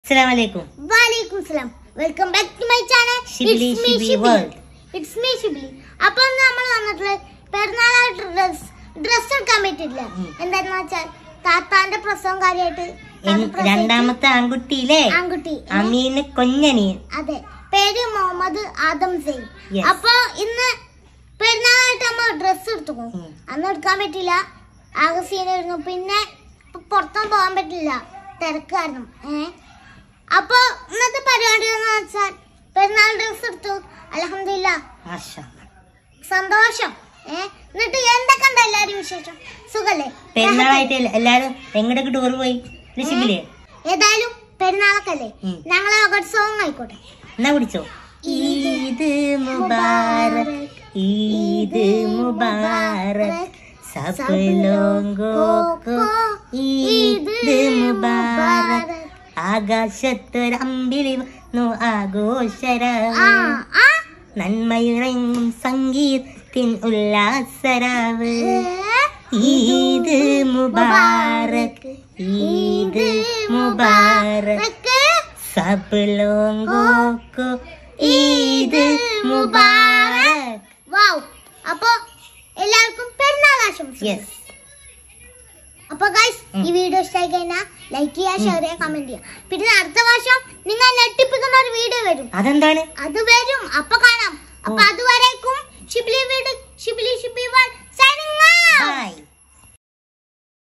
അസ്സലാമലൈക്കും വാലേക്കും സലാം welcome back to my channel Shibili Shibi world it's me Shibili അപ്പൊ ഇന്ന് നമ്മൾ വന്നിട്ടുള്ളത് പെരുന്നാളായിട്ട് ഡ്രസ് ഡ്രസ് എടുക്കാൻ പറ്റില്ല ഉം. എന്താന്ന് വെച്ചാൽ താത്താന്റെ പ്രസവം കാര്യമായിട്ട് താത്ത എൻ- പ്രസവിച്ച രണ്ടാമത്തെ ആൺകുട്ടിയിലെ ആൺകുട്ടി ഏ? അമീന് കൊഞ്ഞനിയൻ അതെ പേര് മുഹമ്മദ് ആദം സെയിൻ Yes. അപ്പൊ ഇന്ന് പെരുന്നാളായിട്ട് നമ്മൾ ഡ്രസ് എടുത്തു ഉം. അന്ന് എടുക്കാൻ പറ്റില്ല ആകെ സീനായിരുന്നു പിന്നെ ഇപ്പൊ പുറത്തൊന്നും പോകാൻ പറ്റില്ല തിരക്കായിരുന്നു ഏ അപ്പൊ ഇന്നത്തെ പരിപാടി എന്ന് വെച്ചാൽ പെരുന്നാൾ ഡ്രസ് എടുത്തു അലഹമില്ല മാഷാ സന്തോഷം ഏ എന്നിട്ട് എന്തൊക്കെ ഉണ്ട് എല്ലാരും വിശേഷം സുഖല്ലേ പെരുന്നാളായിട്ട് എല്ല- എല്ലാരും എങ്ങോട്ടൊക്കെ ടൂർ പോയി ഇത് ഷിബിലേ ഏതായാലും പെരുന്നാളൊക്കെ ഉം. ഞങ്ങളെ ഒരു സോങ് ആയിക്കോട്ടെ എന്നാ പിടിച്ചോ ഈദ് മുബാറക് ഈദ് മുബാറക് സബ് ലോങ്കോ കോ ഈദ് മുബാറക് ആകാശത്തൊരമ്പിളി വന്നു ആ ആഘോഷരാവ് ആ നന്മയുറങ്ങും സംഗീതത്തിൻ ഉല്ലാസരാവ് ഏ? ഈദ് മുബാറക് ഈദ് മുബാറക് ഇതൊക്കെ सब लोगों को ईद मुबारक വാവ് അപ്പൊ എല്ലാവർക്കും പെരുന്നാൾ ആശംസ യെസ് അപ്പൊ ഗൈസ് ഉം. ഈ വീഡിയോ ഇഷ്ടമായി കഴിഞ്ഞാൽ ലൈക്ക് ചെയ്യുക ഷെയർ ചെയ്യുക കമന്റ് ചെയ്യുക പിന്നെ അടുത്ത വർഷം നിങ്ങൾ ഞെട്ടിപ്പിക്കുന്ന ഒരു വീഡിയോ വരും അതെന്താണ് അത് വരും അപ്പൊ കാണാം അപ്പൊ ഉം. അതുവരേക്കും ഷിബിലി വീട് ഷിബിലി ഷിബി വാൾ